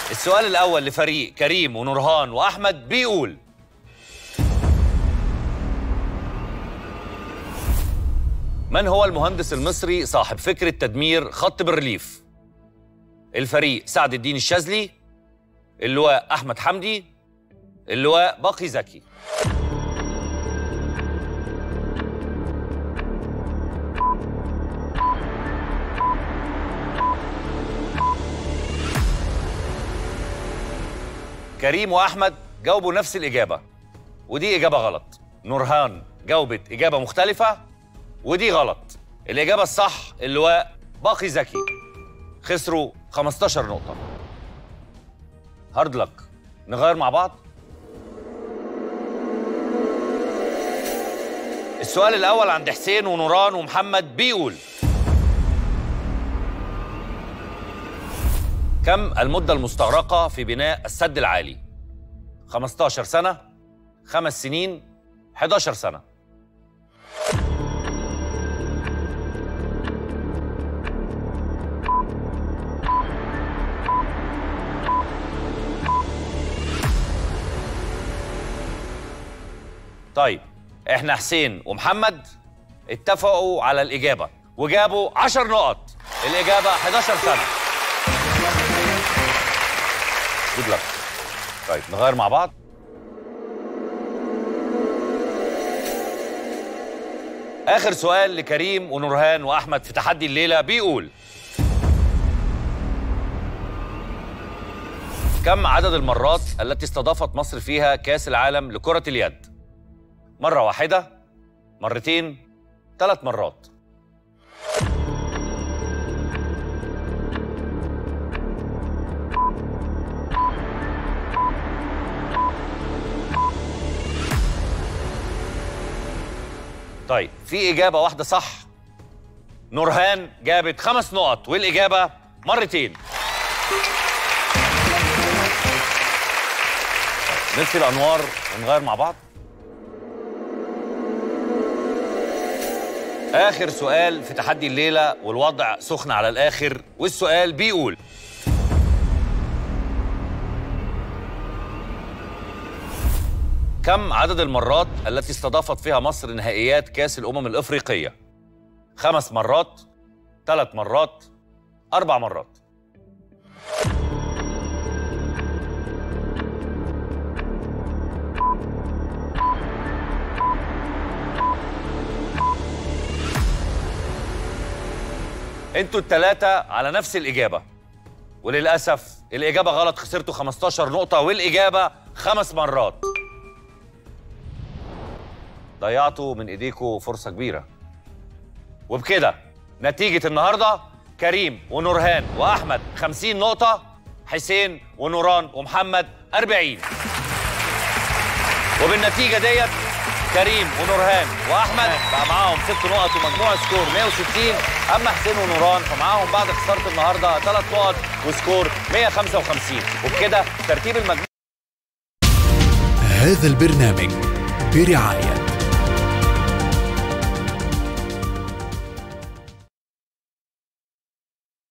السؤال الأول لفريق كريم ونورهان وأحمد بيقول من هو المهندس المصري صاحب فكرة تدمير خط بالريليف؟ الفريق سعد الدين الشاذلي اللواء أحمد حمدي اللواء باقي زكي كريم واحمد جاوبوا نفس الاجابه ودي اجابه غلط نورهان جاوبت اجابه مختلفه ودي غلط الاجابه الصح اللواء باقي زكي خسروا 15 نقطه هارد لك نغير مع بعض السؤال الاول عند حسين ونوران ومحمد بيقول كم المدة المستغرقة في بناء السد العالي؟ 15 سنة، خمس سنين، 11 سنة. طيب احنا حسين ومحمد اتفقوا على الإجابة وجابوا 10 نقط. الإجابة 11 سنة. جود لك طيب نغير مع بعض اخر سؤال لكريم ونورهان واحمد في تحدي الليله بيقول كم عدد المرات التي استضافت مصر فيها كاس العالم لكره اليد مره واحده مرتين ثلاث مرات طيب في إجابة واحدة صح نورهان جابت خمس نقط والإجابة مرتين نطفي الأنوار ونغير مع بعض آخر سؤال في تحدي الليلة والوضع سخن على الآخر والسؤال بيقول كم عدد المرات التي استضافت فيها مصر نهائيات كأس الأمم الإفريقية؟ خمس مرات، ثلاث مرات، أربع مرات. انتوا التلاتة على نفس الإجابة وللأسف الإجابة غلط خسرتوا 15 نقطة والإجابة خمس مرات ضيعتوا من ايديكم فرصه كبيره وبكده نتيجه النهارده كريم ونورهان واحمد 50 نقطه حسين ونوران ومحمد 40 وبالنتيجه ديت كريم ونورهان واحمد بقى معاهم ست نقط ومجموع سكور 160 اما حسين ونوران فمعاهم بعد خساره النهارده ثلاث نقط وسكور 155 وبكده ترتيب المجموع هذا البرنامج برعايه